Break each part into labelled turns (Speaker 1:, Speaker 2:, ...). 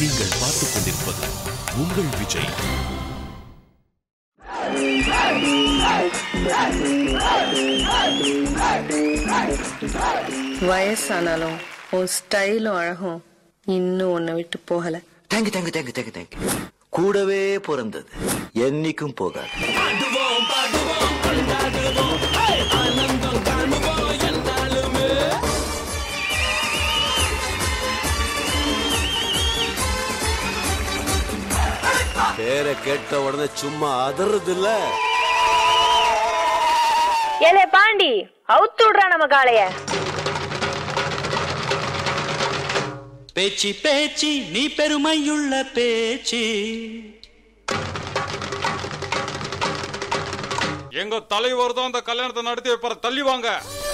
Speaker 1: நீங்கள் பார்த்துக் கொண்டிருப்பது உங்கள் விஜய்
Speaker 2: வயசானாலும் உன் ஸ்டைலும் அழகும் இன்னும் உன்னை விட்டு போகல
Speaker 3: thank you thank you thank you thank you thank you கூடவே பிறந்தது என்னைக்கும் போகாது
Speaker 4: பேரை கேட்ட உடனே சும்மா அதறது இல்ல
Speaker 5: ஏலே பாண்டி அவுத்து விடுறா நம்ம காளைய
Speaker 6: பேச்சு பேச்சு நீ பெருமையுள்ள பேச்சு
Speaker 7: எங்க தலைவர் தான் அந்த கல்யாணத்தை நடத்தி வைப்பாரு தள்ளி வாங்க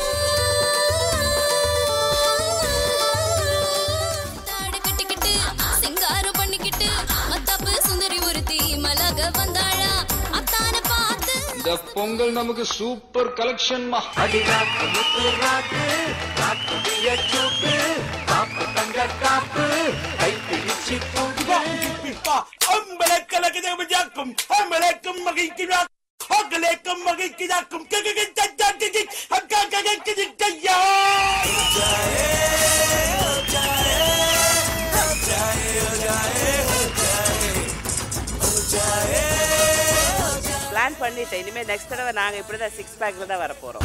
Speaker 8: தாடு கட்டிக்கிட்டு சிங்காரம் பண்ணிக்கிட்டு மத்தாப்பு சுந்தரி ஒருத்தி மலக வந்தாளா அத்தான பார்த்து
Speaker 7: இந்த பொங்கல் நமக்கு சூப்பர் கலெக்ஷன்மா
Speaker 9: பிளான் பண்ணிட்டேன் இனிமே நெக்ஸ்ட் தடவை நாங்க இப்படிதான் சிக்ஸ் பேக்ல தான் வர போறோம்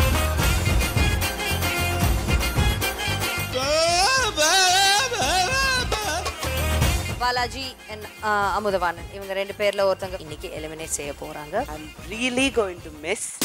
Speaker 10: பாலாஜி அண்ட் அமுதவாணன் இவங்க ரெண்டு பேர்ல ஒருத்தங்க இன்னைக்கு எலிமினேட் செய்ய போறாங்க
Speaker 9: I'm really going to miss